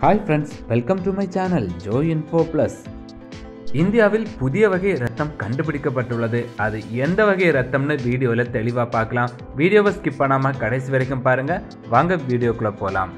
hi friends welcome to my channel Jo info plus இந்தியாவில் புதிய வகை ரத்தம் கண்டுபிடிக்கப்பட்டுள்ளது அது எந்த வகை ரத்தம்னு வீடியோவில் தெளிவாக பார்க்கலாம் வீடியோவை ஸ்கிப் பண்ணாமல் கடைசி வரைக்கும் பாருங்கள் வாங்க வீடியோக்குள்ளே போகலாம்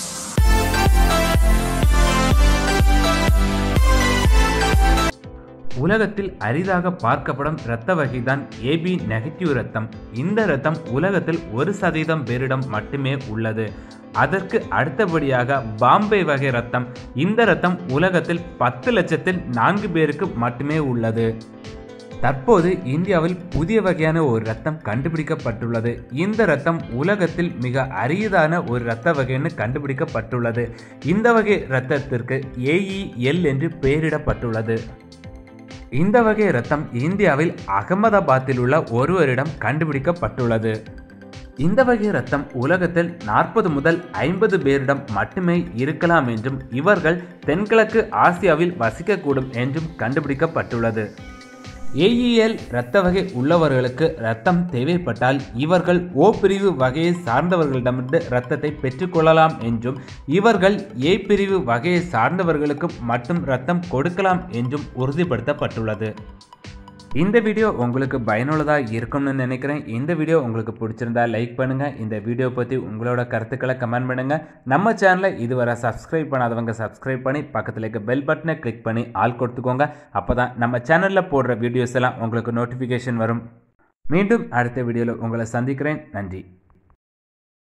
உலகத்தில் அரிதாக பார்க்கப்படும் இரத்த வகைதான் ஏபி நெகட்டிவ் ரத்தம் இந்த ரத்தம் உலகத்தில் ஒரு சதவீதம் பேரிடம் மட்டுமே உள்ளது அதற்கு அடுத்தபடியாக பாம்பே வகை ரத்தம் இந்த ரத்தம் உலகத்தில் பத்து லட்சத்தில் நான்கு பேருக்கு மட்டுமே உள்ளது தற்போது இந்தியாவில் புதிய வகையான ஒரு ரத்தம் கண்டுபிடிக்கப்பட்டுள்ளது இந்த ரத்தம் உலகத்தில் மிக அரியதான ஒரு இரத்த வகைன்னு கண்டுபிடிக்கப்பட்டுள்ளது இந்த வகை இரத்தத்திற்கு ஏஇஎல் என்று பெயரிடப்பட்டுள்ளது இந்த வகை ரத்தம் இந்தியாவில் அகமதாபாத்தில் உள்ள ஒருவரிடம் கண்டுபிடிக்கப்பட்டுள்ளது இந்த வகை ரத்தம் உலகத்தில் நாற்பது முதல் ஐம்பது பேரிடம் மட்டுமே இருக்கலாம் என்றும் இவர்கள் தென்கிழக்கு ஆசியாவில் வசிக்கக்கூடும் என்றும் கண்டுபிடிக்கப்பட்டுள்ளது ஏஇஎல் இரத்த வகை உள்ளவர்களுக்கு இரத்தம் தேவைப்பட்டால் இவர்கள் ஓ பிரிவு வகையை சார்ந்தவர்களிடமிருந்து இரத்தத்தை பெற்றுக்கொள்ளலாம் என்றும் இவர்கள் ஏ பிரிவு வகையை சார்ந்தவர்களுக்கு மட்டும் இரத்தம் கொடுக்கலாம் என்றும் உறுதிப்படுத்தப்பட்டுள்ளது இந்த வீடியோ உங்களுக்கு பயனுள்ளதாக இருக்கும்னு நினைக்கிறேன் இந்த வீடியோ உங்களுக்கு பிடிச்சிருந்தா லைக் பண்ணுங்கள் இந்த வீடியோ பற்றி உங்களோட கருத்துக்களை கமெண்ட் பண்ணுங்கள் நம்ம சேனலை இதுவரை சப்ஸ்கிரைப் பண்ணாதவங்க சப்ஸ்கிரைப் பண்ணி பக்கத்தில் இருக்க பெல் பட்டனை கிளிக் பண்ணி ஆல் கொடுத்துக்கோங்க அப்போ தான் நம்ம சேனலில் போடுற வீடியோஸ் எல்லாம் உங்களுக்கு நோட்டிஃபிகேஷன் வரும் மீண்டும் அடுத்த வீடியோவில் உங்களை சந்திக்கிறேன் நன்றி